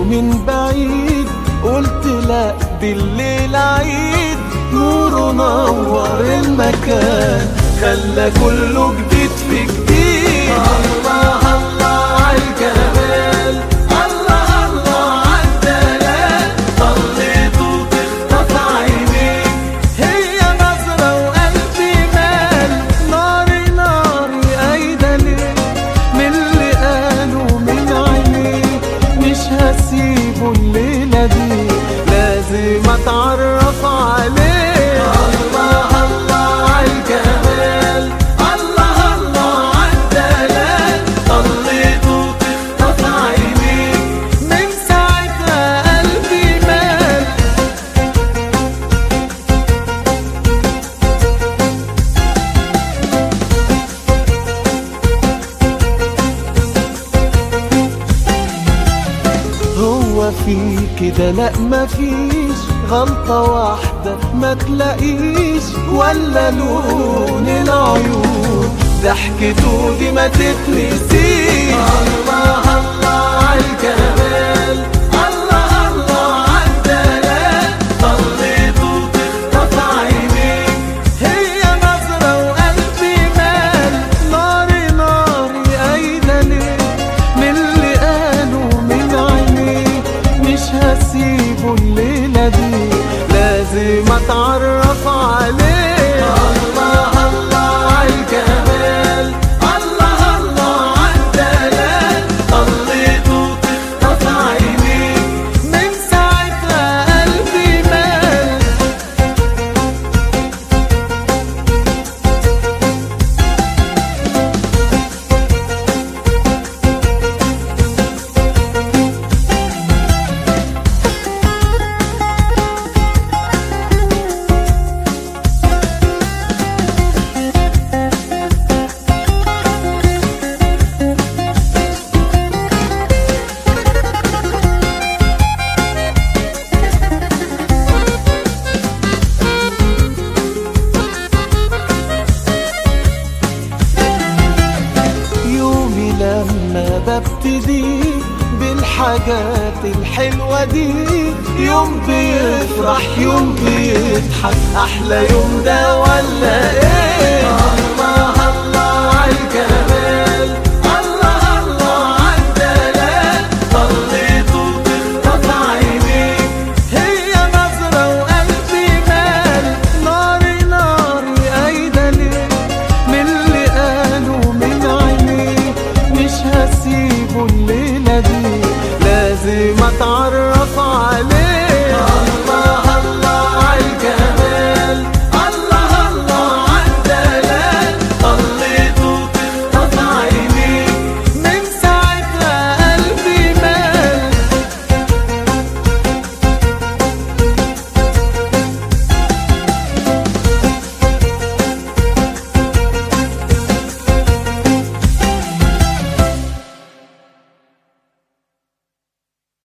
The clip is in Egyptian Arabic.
من بعيد قلت لا بالليل عيد نور نور المكان خلى كله جديد في جديد الله الله عالجمال الله الله عالدلال طليت وتخطف عينيك هي نظرة وقلبي مال ناري ناري قايدة ليه من اللي قالوا من عينيك مش هسيبه الليلة دي لازم اتعرف عليه الله الله عالجمال الله الله عالدلال طليت وتخطف عينيك من ساعتها قلبي مال هو في كده لا مفيش غلطة واحدة ما تلاقيش ولا لون العيون ضحكته دي ما تتنسيش الله الله عالجمال الله الله عالدلال طليت وتخطف عينيك هي نظرة وقلبي مال ناري ناري قايدة ليه من اللي قالوا من عينيك مش هسيبه الليلة دي لازم اتعرف عليه الله الله عالجمال الله الله عالدلال طليت وتخطف عينيك من ساعتها قلبي مال يومي لما ببتدي بالحاجات الحلوة دي يوم بيفرح يوم بيضحك أحلى يوم ده ولا إيه